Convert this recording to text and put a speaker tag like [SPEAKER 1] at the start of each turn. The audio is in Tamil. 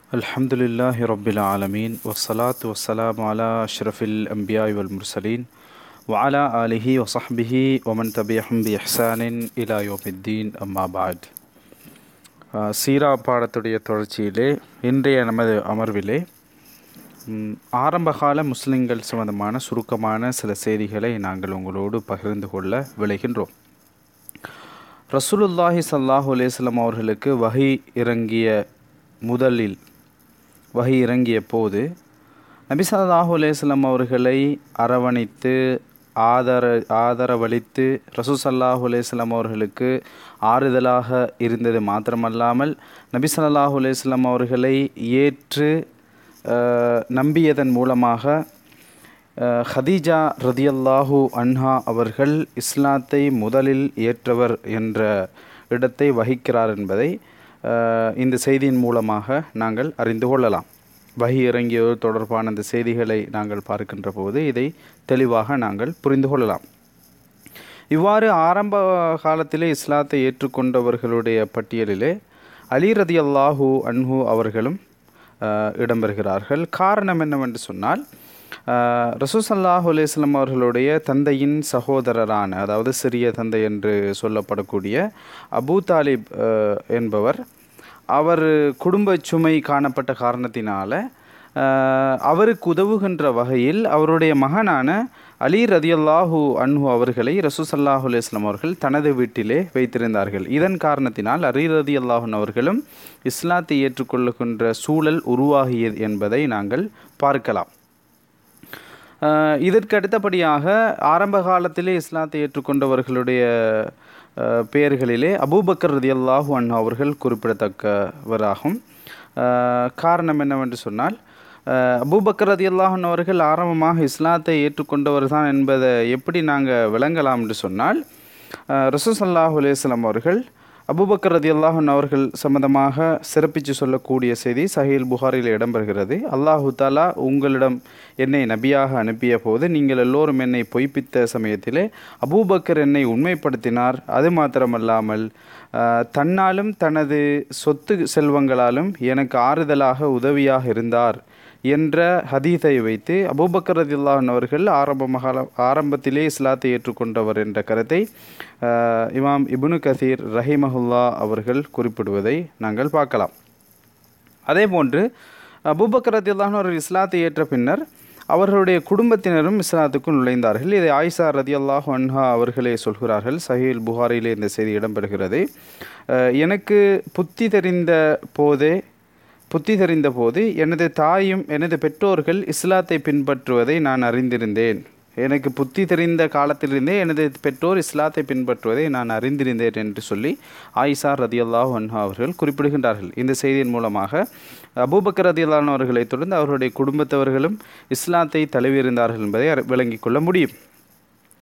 [SPEAKER 1] الحمد لله رب العالمين والصلاة والسلام على أشرف الأنبياء والمرسلين وعلى آله وصحبه ومن تبعهم بإحسان إلى يوم الدين أما بعد ஆஹ் சீரா பாடத்துடைய தொடர்ச்சியிலே இன்றைய நமது அமர்விலே ம், ஆரம்பகால முஸ்லிம்கள் சம்பந்தமான சுருக்கமான சில செய்திகளை நாங்கள் உங்களோடு பகிர்ந்து கொள்ள விளைகின்றோம் ரசூலுல்லாஹி ஸல்லல்லாஹு அலைஹி வஸல்லம் அவர்களுக்கு வஹி இறங்கிய முதலில் வஹி இறங்கிய போது நபி ஸல்லல்லாஹு அலைஹி வஸல்லம் அவர்களை அரவணைத்து ஆதர ஆதரவளித்து ரசூல் ஸல்லல்லாஹு அலைஹி வஸல்லம் அவர்களுக்கு ஆறுதலாக இருந்தது மாத்திரமல்லாமல் நபி ஸல்லல்லாஹு அலைஹி வஸல்லம் அவர்களை ஏற்று அஹ், நம்பியதன் மூலமாக அஹ், ஹதீஜா ரதியல்லாஹு அன்ஹா அவர்கள் இஸ்லாத்தை முதலில் ஏற்றவர் என்ற இடத்தை வகிக்கிறார் என்பதை அஹ், இந்த செய்தியின் மூலமாக நாங்கள் அறிந்து கொள்ளலாம் வகி இறங்கியோர் தொடர்பான இந்த செய்திகளை நாங்கள் பார்க்கின்ற போது இதை தெளிவாக நாங்கள் புரிந்து கொள்ளலாம் இவ்வாறு ஆரம்ப காலத்திலே இஸ்லாத்தை ஏற்றுக்கொண்டவர்களுடைய பட்டியலிலே அலி ரதியல்லாஹு அன்ஹு அவர்களும் அஹ், இடம்பெறுகிறார்கள் காரணம் என்னவென்று சொன்னால் ரசூசல்லாஹு அலையம் அவர்களுடைய தந்தையின் சகோதரரான அதாவது சிறிய தந்தை என்று சொல்லப்படக்கூடிய அபூ தாலிப் அஹ், என்பவர் அவர் குடும்ப சுமை காணப்பட்ட காரணத்தினால அஹ், அவருக்கு உதவுகின்ற வகையில் அவருடைய மகனான அலி ரதியல்லாஹு அன்ஹு அவர்களை ரசூசல்லாஹு அலுவலாம் அவர்கள் தனது வீட்டிலே வைத்திருந்தார்கள் இதன் காரணத்தினால் அலி ரதியல்லாஹன் அவர்களும் இஸ்லாத்தை ஏற்றுக்கொள்ளுகின்ற சூழல் உருவாகியது என்பதை நாங்கள் பார்க்கலாம் அஹ் இதற்கு அடுத்தபடியாக ஆரம்ப காலத்திலே இஸ்லாத்தை ஏற்றுக்கொண்டவர்களுடைய அஹ், பெயர்களிலே அபூபக்கர் ரதியல்லாஹு அன்ஹு அவர்கள் குறிப்பிடத்தக்கவராகும் அஹ், காரணம் என்னவென்று சொன்னால் அஹ், அபூபக்கர் ரதியல்லாஹு அன்ஹு அவர்கள் ஆரம்பமாக இஸ்லாத்தை ஏற்றுக்கொண்டவர் தான் என்பதை எப்படி நாங்கள் விளங்கலாம் என்று சொன்னால் ரசூல் சல்லாஹூ அலையம் அவர்கள் அபூபக்கர் ரதியல்லாஹன் அவர்கள் சம்பந்தமாக சிறப்பித்து சொல்லக்கூடிய செய்தி சஹீல் புகாரில் இடம்பெறுகிறது அல்லாஹு தாலா உங்களிடம் என்னை நபியாக அனுப்பிய போது நீங்கள் எல்லோரும் என்னை பொய்ப்பித்த சமயத்திலே அபூபக்கர் என்னை உண்மைப்படுத்தினார் அது மாத்திரமல்லாமல் ஆஹ், தன்னாலும் தனது சொத்து செல்வங்களாலும் எனக்கு ஆறுதலாக உதவியாக இருந்தார் என்ற ஹதீஸை வைத்து அபூபக்கர் ரதில்லாஹன் அவர்கள் ஆரம்பமாக ஆரம்பத்திலே இஸ்லாத்தை ஏற்றுக்கொண்டவர் என்ற கருத்தை ஆஹ், இமாம் இப்னு கசீர் ரஹிமஹுல்லா அவர்கள் குறிப்பிடுவதை நாங்கள் பார்க்கலாம் அதே போன்று அபூபக்கர் ரதியல்லாஹன் அவர்கள் இஸ்லாத்தை ஏற்ற பின்னர் அவர்களுடைய குடும்பத்தினரும் இஸ்லாத்துக்குள் நுழைந்தார்கள் இதை ஆயிஷா ரதியல்லாஹு அன்ஹா அவர்களே சொல்கிறார்கள் சஹீல் புகாரிலே இந்த செய்தி இடம்பெறுகிறது அஹ், எனக்கு புத்தி தெரிந்த போதே புத்தி தெரிந்த போது எனது தாயும் எனது பெற்றோர்கள் இஸ்லாத்தை பின்பற்றுவதை நான் அறிந்திருந்தேன் எனக்கு புத்தி தெரிந்த காலத்திலிருந்தே எனது பெற்றோர் இஸ்லாத்தை பின்பற்றுவதை நான் அறிந்திருந்தேன் என்று சொல்லி ஆயிஷா ரதியல்லாஹு அன்ஹா அவர்கள் குறிப்பிடுகின்றார்கள் இந்த செய்தியின் மூலமாக அபூபக்கர் ரதியல்லான் அவர்களை தொடர்ந்து அவருடைய குடும்பத்தவர்களும் இஸ்லாத்தை தழுவியிருந்தார்கள் என்பதை அறி- விளங்கிக் கொள்ள முடியும்